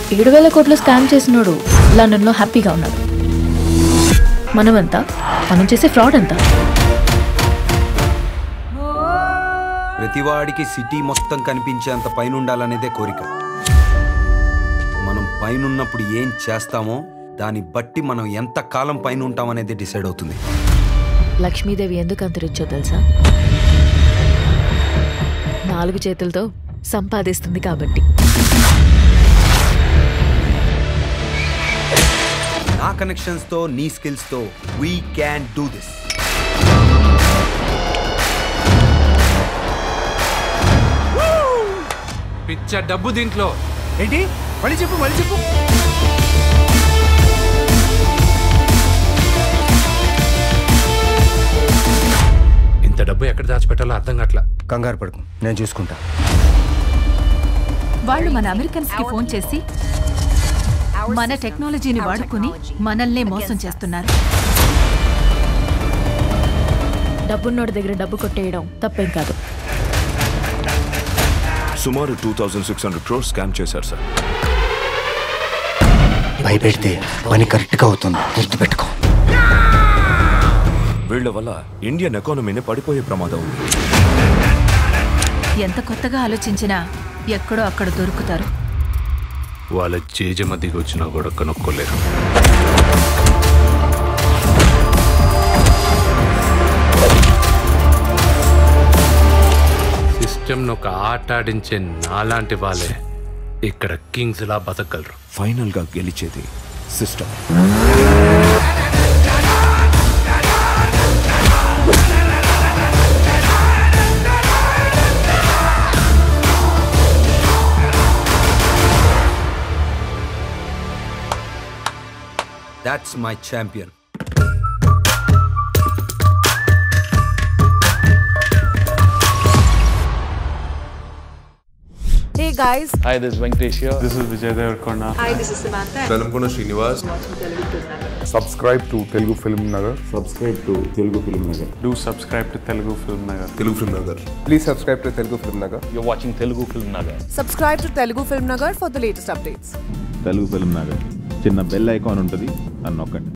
ఏడు వేల కోట్లు స్కామ్ చేసినోడు లండన్లో హ్యాపీగా ఉన్నాడు మనమంతా మనం చేసే ఫ్రాడ్ అంతా ప్రతివాడికి సిటీ మొత్తం కనిపించేంత పైన ఉండాలనేదే కోరిక మనం పైనున్నప్పుడు ఏం చేస్తామో దాన్ని బట్టి మనం ఎంత కాలం పైన ఉంటామనేది డిసైడ్ అవుతుంది లక్ష్మీదేవి ఎందుకు అంతరించో తెలుసా నాలుగు చేతులతో సంపాదిస్తుంది కాబట్టి నా కనెక్షన్స్తో నీ స్కిల్స్తో వీ క్యాన్ డూ దిస్ పిచ్చ డబ్బు దీంట్లో ఏంటి మళ్ళీ చెప్పు మళ్ళీ చెప్పు ఇంత డబ్బు ఎక్కడ దాచిపెట్టాలో అర్థం కావట్లా కంగారు పడుకు నేను చూసుకుంటా వాళ్ళు మన అమెరికన్స్ కి ఫోన్ చేసి మన టెక్నాలజీని వాడుకుని మనల్నే మోసం చేస్తున్నారు డబ్బున్నోడి దగ్గర డబ్బు కొట్టేయడం తప్పేం కాదు సుమారు two thousand six hundred crore scam చేశారు సార్ భయపెడితే పని కరెక్ట్గా అవుతుంది గుర్తుపెట్టుకో వీళ్ల వల్ల ఇండియన్ ఎకానమీని పడిపోయే ప్రమాదం ఉంది ఎంత కొత్తగా ఆలోచించినా ఎక్కడో అక్కడ దొరుకుతారు వాళ్ళ జేజమ్మ దిగి వచ్చినా కూడా కనుక్కోలేరు సిస్టమ్ను ఒక ఆట ఆడించే నాలాంటి వాళ్ళే ఇక్కడ కింగ్స్ లా బతకగలరు ఫైనల్ గా గెలిచేది system that's my champion Hey guys, Hi, this is Venkatesh here. This is Vijay Devarkonda. hi, this is Samantha. Velankonda Srinivas Subscribe to Telugu Film Nagar. Subscribe to Telugu film Nagar Do subscribe to Telugu Film Nagar. Telugu film Nagar please subscribe to Telugu film Nagar You're watching Telugu Film Nagar. Subscribe to Telugu Film Nagar for the latest updates. Telugu film Nagar చిన్న bell icon ఉంటుంది అని నొక్కండి